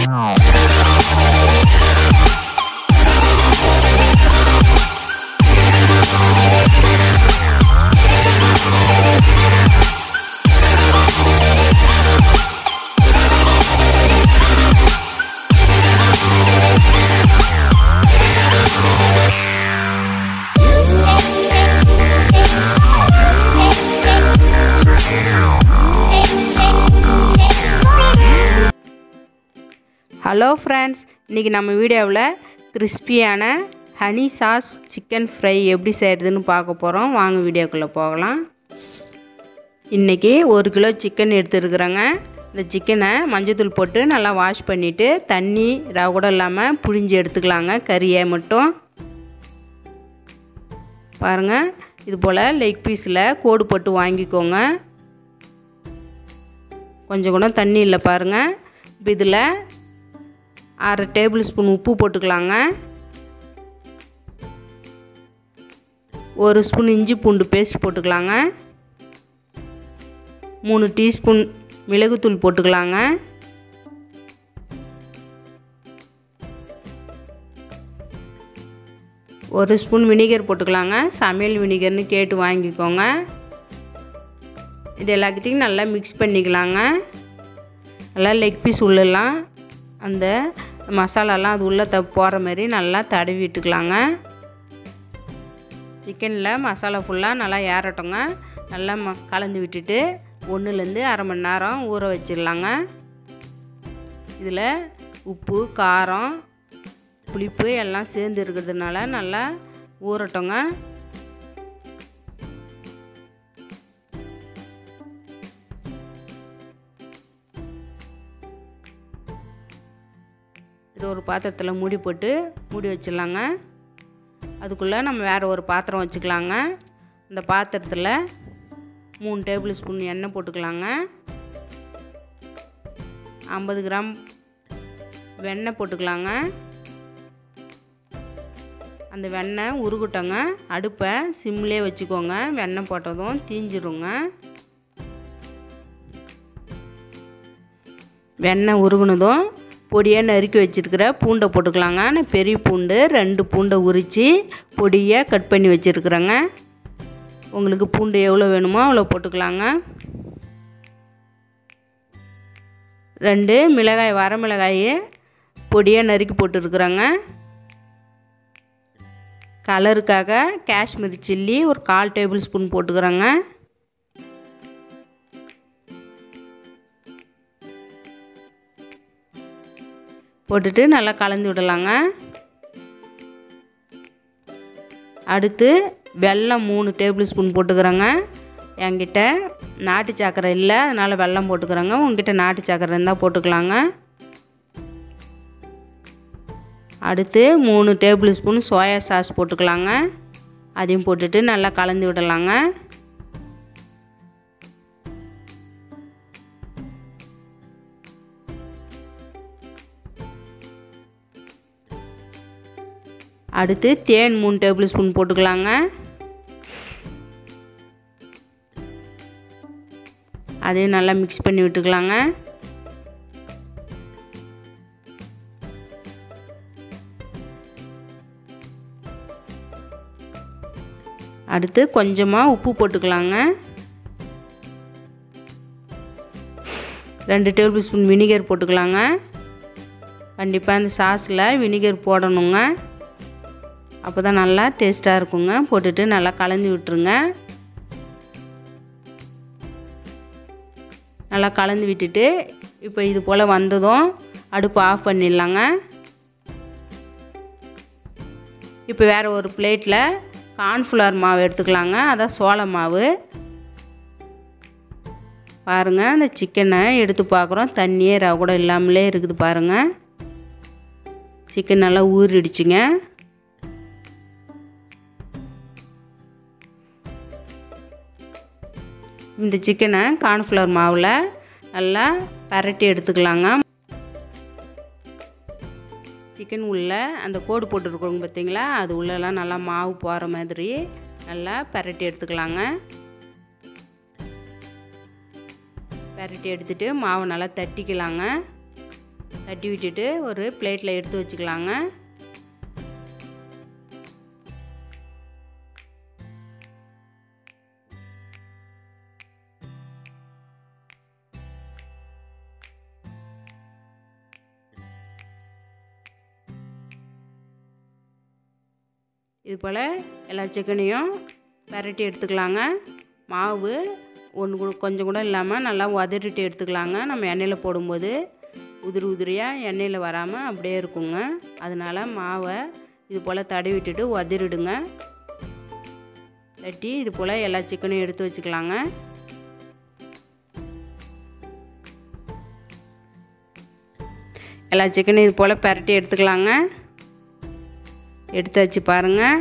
hello friends இன்றைக்கி நம்ம வீடியோவில் கிறிஸ்பியான ஹனி சாஸ் சிக்கன் ஃப்ரை எப்படி செய்கிறதுன்னு பார்க்க போகிறோம் வாங்க வீடியோக்குள்ளே போகலாம் இன்றைக்கி ஒரு கிலோ சிக்கன் எடுத்துருக்குறேங்க இந்த சிக்கனை மஞ்சத்தூள் போட்டு நல்லா வாஷ் பண்ணிவிட்டு தண்ணி ரவ கூட இல்லாமல் புழிஞ்சு எடுத்துக்கலாங்க கறியை மட்டும் பாருங்கள் இது போல் லெக் பீஸில் கோடு போட்டு வாங்கிக்கோங்க கொஞ்சம் கூட தண்ணி இல்லை பாருங்கள் இப்போ இதில் அரை டேபிள் ஸ்பூன் உப்பு போட்டுக்கலாங்க ஒரு ஸ்பூன் இஞ்சி பூண்டு பேஸ்ட் போட்டுக்கலாங்க மூணு டீஸ்பூன் மிளகுத்தூள் போட்டுக்கலாங்க ஒரு ஸ்பூன் வினிகர் போட்டுக்கலாங்க சமையல் வினிகர்னு கேட்டு வாங்கிக்கோங்க இது எல்லாத்தையும் நல்லா மிக்ஸ் பண்ணிக்கலாங்க நல்லா லெக் பீஸ் உள்ளெல்லாம் அந்த மசாலாலாம் அது உள்ளே த போகிற மாதிரி நல்லா தடவி விட்டுக்கலாங்க சிக்கனில் மசாலா ஃபுல்லாக நல்லா ஏறட்டோங்க நல்லா ம கலந்து விட்டுட்டு ஒன்றுலேருந்து அரை மணி நேரம் ஊற வச்சிடலாங்க இதில் உப்பு காரம் புளிப்பு எல்லாம் சேர்ந்து இருக்கிறதுனால நல்லா ஊறட்டோங்க இது ஒரு பாத்திரத்தில் மூடி போட்டு மூடி வச்சிடலாங்க அதுக்குள்ளே நம்ம வேறு ஒரு பாத்திரம் வச்சுக்கலாங்க இந்த பாத்திரத்தில் மூணு டேபிள் ஸ்பூன் எண்ணெய் போட்டுக்கலாங்க ஐம்பது கிராம் வெண்ணெய் போட்டுக்கலாங்க அந்த வெண்ணெய் உருகட்டங்க அடுப்பை சிம்லேயே வச்சுக்கோங்க வெண்ணெய் போட்டதும் தீஞ்சிருங்க வெண்ணெய் உருகுனதும் பொடியாக நறுக்கி வச்சுருக்கிற பூண்டை போட்டுக்கலாங்க நான் பெரிய பூண்டு ரெண்டு பூண்டை உரித்து பொடியாக கட் பண்ணி வச்சுருக்குறேங்க உங்களுக்கு பூண்டு எவ்வளோ வேணுமோ அவ்வளோ போட்டுக்கலாங்க ரெண்டு மிளகாய் வர மிளகாய் பொடியாக நறுக்கி போட்டுருக்குறேங்க கலருக்காக காஷ்மீர் சில்லி ஒரு கால் டேபிள் ஸ்பூன் போட்டுக்கிறேங்க போட்டுட்டு நல்லா கலந்து விடலாங்க அடுத்து வெல்லம் மூணு டேபிள் ஸ்பூன் போட்டுக்கிறேங்க என்கிட்ட நாட்டு சக்கரை இல்லை அதனால் வெல்லம் போட்டுக்கிறேங்க உங்ககிட்ட நாட்டு சக்கரை இருந்தால் போட்டுக்கலாங்க அடுத்து மூணு டேபிள் ஸ்பூன் சோயா சாஸ் போட்டுக்கலாங்க அதையும் போட்டுட்டு நல்லா கலந்து விடலாங்க அடுத்து தேன் மூணு டேபிள் ஸ்பூன் போட்டுக்கலாங்க அதையும் நல்லா மிக்ஸ் பண்ணி விட்டுக்கலாங்க அடுத்து கொஞ்சமாக உப்பு போட்டுக்கலாங்க ரெண்டு டேபிள் ஸ்பூன் வினிகர் போட்டுக்கலாங்க கண்டிப்பாக இந்த சாஸில் வினிகர் போடணுங்க அப்போ தான் நல்லா டேஸ்ட்டாக இருக்குங்க போட்டுட்டு நல்லா கலந்து விட்டுருங்க நல்லா கலந்து விட்டுட்டு இப்போ இது போல் வந்ததும் அடுப்பு ஆஃப் பண்ணிடலாங்க இப்போ வேறு ஒரு பிளேட்டில் கார்ன்ஃப்ளவர் மாவு எடுத்துக்கலாங்க அதான் சோள மாவு பாருங்கள் அந்த சிக்கனை எடுத்து பார்க்குறோம் தண்ணியே ரவ கூட இல்லாமலே இருக்குது பாருங்கள் சிக்கன் நல்லா ஊறிடுச்சுங்க இந்த சிக்கனை கார்ன்ஃப்ளவர் மாவில் நல்லா பரட்டி எடுத்துக்கலாங்க சிக்கன் உள்ளே அந்த கோடு போட்டுருக்கோங்க பார்த்தீங்களா அது உள்ளெல்லாம் நல்லா மாவு போகிற மாதிரி நல்லா பரட்டி எடுத்துக்கலாங்க பரட்டி எடுத்துகிட்டு மாவை நல்லா தட்டிக்கலாங்க தட்டி விட்டுட்டு ஒரு பிளேட்டில் எடுத்து வச்சுக்கலாங்க இது போல் எல்லா சிக்கனையும் பரட்டி எடுத்துக்கலாங்க மாவு ஒன்று கூட கொஞ்சம் கூட இல்லாமல் நல்லா உதறிட்டு எடுத்துக்கலாங்க நம்ம எண்ணெயில் போடும்போது உதிரி உதிரியாக எண்ணெயில் வராமல் அப்படியே இருக்குங்க அதனால் மாவை இது போல் தடவி விட்டுட்டு உதறிடுங்க தட்டி இது போல் எல்லா சிக்கனையும் எடுத்து வச்சுக்கலாங்க எல்லா சிக்கனையும் இது போல் பரட்டி எடுத்துக்கலாங்க எடுத்து வச்சு பாருங்கள்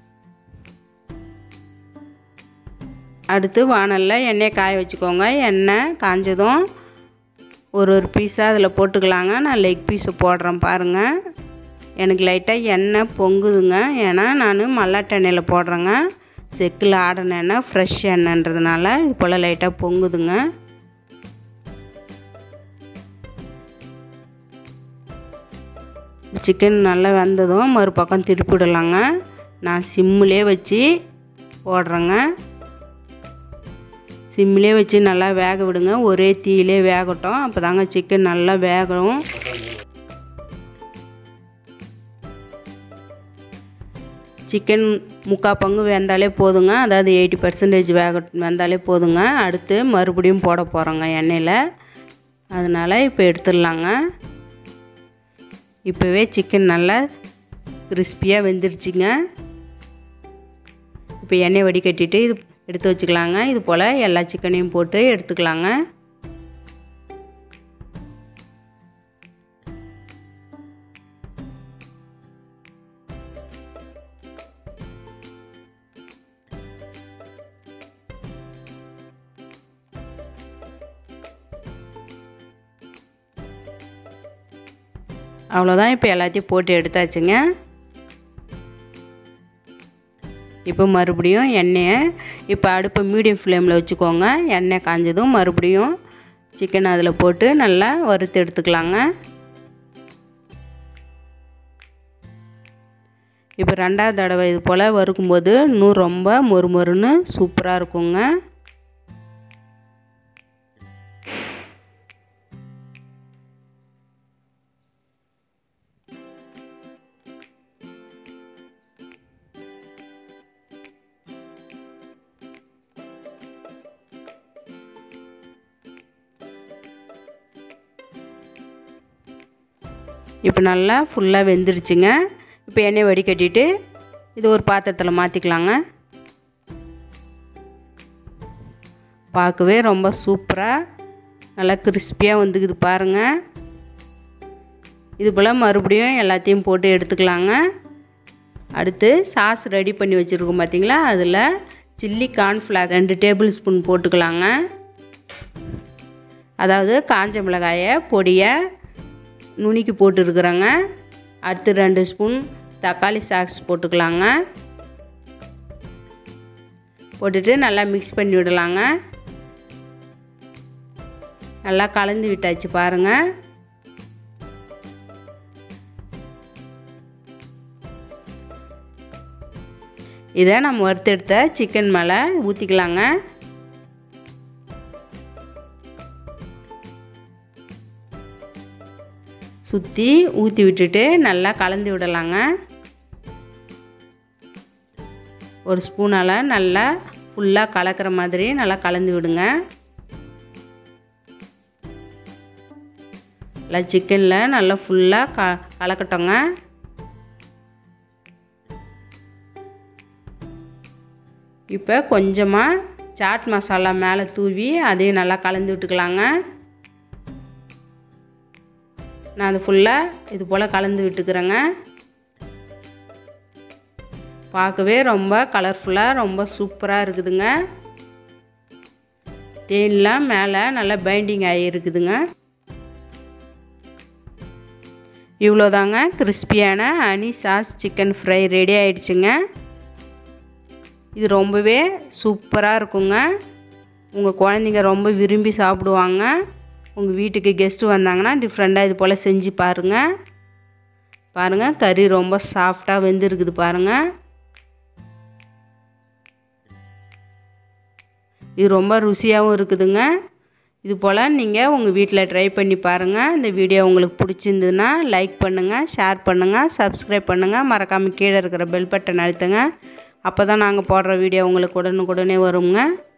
அடுத்து வானலில் எண்ணெயை காய வச்சுக்கோங்க எண்ணெய் காஞ்சதும் ஒரு ஒரு பீஸாக அதில் போட்டுக்கலாங்க நான் லெக் பீஸை போடுறேன் பாருங்கள் எனக்கு லைட்டாக எண்ணெய் பொங்குதுங்க ஏன்னா நான் மல்லாட்ட எண்ணெயில் போடுறேங்க செக்கில் ஆடின எண்ணெய் ஃப்ரெஷ் எண்ணெய்ன்றதுனால இது போல் லைட்டாக பொங்குதுங்க சிக்கன் நல்லா வெந்ததும் மறுபக்கம் திருப்பிடலாங்க நான் சிம்மிலே வச்சு போடுறேங்க சிம்மிலே வச்சு நல்லா வேக விடுங்க ஒரே தீயிலே வேகட்டும் அப்போ தாங்க சிக்கன் நல்லா வேகும் சிக்கன் முக்கால் பங்கு வெந்தாலே போதுங்க அதாவது எயிட்டி பர்சன்டேஜ் வேக வெந்தாலே போதுங்க அடுத்து மறுபடியும் போட போகிறோங்க எண்ணெயில் அதனால் இப்போ எடுத்துடலாங்க இப்போவே சிக்கன் நல்லா கிறிஸ்பியாக வெந்துருச்சுங்க இப்போ எண்ணெய் வடிகட்டிட்டு இது எடுத்து வச்சுக்கலாங்க இது போல் எல்லா சிக்கனையும் போட்டு எடுத்துக்கலாங்க அவ்வளோதான் இப்போ எல்லாத்தையும் போட்டு எடுத்தாச்சுங்க இப்போ மறுபடியும் எண்ணெயை இப்போ அடுப்பை மீடியம் ஃப்ளேமில் வச்சுக்கோங்க எண்ணெய் காஞ்சதும் மறுபடியும் சிக்கன் அதில் போட்டு நல்லா வறுத்து எடுத்துக்கலாங்க இப்போ ரெண்டாவது தடவை இது போல் வறுக்கும்போது இன்னும் ரொம்ப மொறு மொறுன்னு சூப்பராக இருக்குங்க இப்போ நல்லா ஃபுல்லாக வெந்துருச்சுங்க இப்போ எண்ணெய் வடிகட்டிட்டு இது ஒரு பாத்திரத்தில் மாற்றிக்கலாங்க பார்க்கவே ரொம்ப சூப்பராக நல்லா கிறிஸ்பியாக வந்துக்குது பாருங்கள் இது போல் மறுபடியும் எல்லாத்தையும் போட்டு எடுத்துக்கலாங்க அடுத்து சாஸ் ரெடி பண்ணி வச்சுருக்கோம் பார்த்தீங்களா அதில் சில்லி கார்ன்ஃப்ளாக் ரெண்டு டேபிள் ஸ்பூன் போட்டுக்கலாங்க அதாவது காஞ்ச மிளகாயை பொடியை நுணுக்கி போட்டுருக்குறேங்க அடுத்து ரெண்டு ஸ்பூன் தக்காளி சாக்ஸ் போட்டுக்கலாங்க போட்டுட்டு நல்லா மிக்ஸ் பண்ணி விடலாங்க நல்லா கலந்து விட்டாச்சு பாருங்கள் இதை நம்ம வறுத்தெடுத்த சிக்கன் மேலே ஊற்றிக்கலாங்க சுற்றி ஊற்றி விட்டுட்டு நல்லா கலந்து விடலாங்க ஒரு ஸ்பூனால் நல்லா ஃபுல்லாக கலக்கிற மாதிரி நல்லா கலந்து விடுங்க நல்லா சிக்கனில் நல்லா ஃபுல்லாக க கலக்கட்டோங்க இப்போ கொஞ்சமாக சாட் மசாலா மேலே தூவி அதையும் நல்லா கலந்து விட்டுக்கலாங்க நான் அது ஃபுல்லாக இது போல் கலந்து விட்டுக்கிறேங்க பார்க்கவே ரொம்ப கலர்ஃபுல்லாக ரொம்ப சூப்பராக இருக்குதுங்க தேன்லாம் மேலே நல்லா பைண்டிங் ஆகி இருக்குதுங்க இவ்வளோதாங்க கிறிஸ்பியான honey sauce chicken fry ready ஆயிடுச்சுங்க இது ரொம்பவே சூப்பராக இருக்குங்க உங்கள் குழந்தைங்க ரொம்ப விரும்பி சாப்பிடுவாங்க உங்கள் வீட்டுக்கு கெஸ்ட்டு வந்தாங்கன்னா டிஃப்ரெண்ட்டாக இது போல் செஞ்சு பாருங்கள் பாருங்கள் கறி ரொம்ப சாஃப்டாக வெந்திருக்குது பாருங்கள் இது ரொம்ப ருசியாகவும் இருக்குதுங்க இது போல் நீங்கள் உங்கள் வீட்டில் ட்ரை பண்ணி பாருங்கள் இந்த வீடியோ உங்களுக்கு பிடிச்சிருந்ததுன்னா லைக் பண்ணுங்கள் ஷேர் பண்ணுங்கள் சப்ஸ்கிரைப் பண்ணுங்கள் மறக்காமல் கீழே இருக்கிற பெல் பட்டன் அழுத்துங்க அப்போ தான் நாங்கள் போடுற வீடியோ உங்களுக்கு உடனுக்குடனே வருங்க